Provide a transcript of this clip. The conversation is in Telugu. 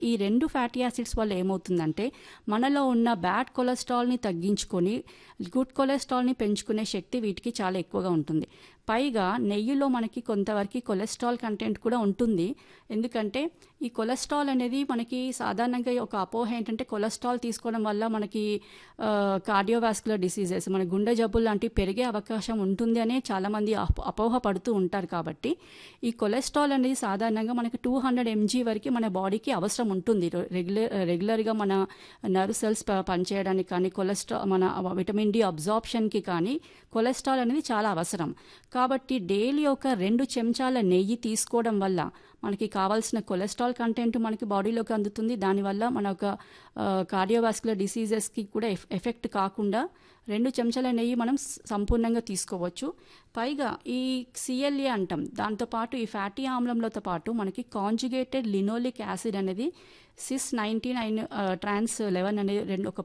ఈ రెండు ఫ్యాటీ యాసిడ్స్ వల్ల ఏమవుతుందంటే మనలో ఉన్న బ్యాడ్ కొలెస్ట్రాల్ని తగ్గించుకొని గుడ్ కొలెస్ట్రాల్ని పెంచుకునే శక్తి వీటికి చాలా ఎక్కువగా ఉంటుంది పైగా నెయ్యిలో మనకి కొంతవరకు కొలెస్ట్రాల్ కంటెంట్ కూడా ఉంటుంది ఎందుకంటే ఈ కొలెస్ట్రాల్ అనేది మనకి సాధారణంగా ఒక అపోహ ఏంటంటే కొలెస్ట్రాల్ తీసుకోవడం వల్ల మనకి కార్డియోవాస్కులర్ డిసీజెస్ మన గుండె జబ్బులు లాంటివి పెరిగే అవకాశం ఉంటుంది అనే చాలామంది అప- అపోహ పడుతూ ఉంటారు కాబట్టి ఈ కొలెస్ట్రాల్ అనేది సాధారణంగా మనకి టూ హండ్రెడ్ ఎంజీ వరకు మన బాడీకి అవసరం ఉంటుంది రె- రెగ్యులర్ రెగ్యులర్గా మన నర్వ్ సెల్స్ ప- పనిచేయడానికి కానీ కొలెస్ట్రాల్ మన విటమిన్ డి అబ్జార్ప్షన్కి కానీ కొలెస్ట్రాల్ అనేది చాలా అవసరం కాబట్టి డైలీ ఒక రెండు చెంచాల నెయ్యి తీసుకోవడం వల్ల మనకి కావాల్సిన కొలెస్ట్రాల్ కంటెంట్ మనకి బాడీలోకి అందుతుంది దానివల్ల మన ఒక కార్డియోవాస్కులర్ డిసీజెస్కి కూడా ఎఫ్- ఎఫెక్ట్ కాకుండా రెండు చెంచాల నెయ్యి మనం స- సంపూర్ణంగా తీసుకోవచ్చు పైగా ఈ సిఎల్ఏ అంటాం దాంతోపాటు ఈ ఫ్యాటీ ఆమ్లంలతో పాటు మనకి కాంజుగేటెడ్ లినోలిక్ యాసిడ్ అనేది cis ninety nine trans eleven అనేది రెండు ఒక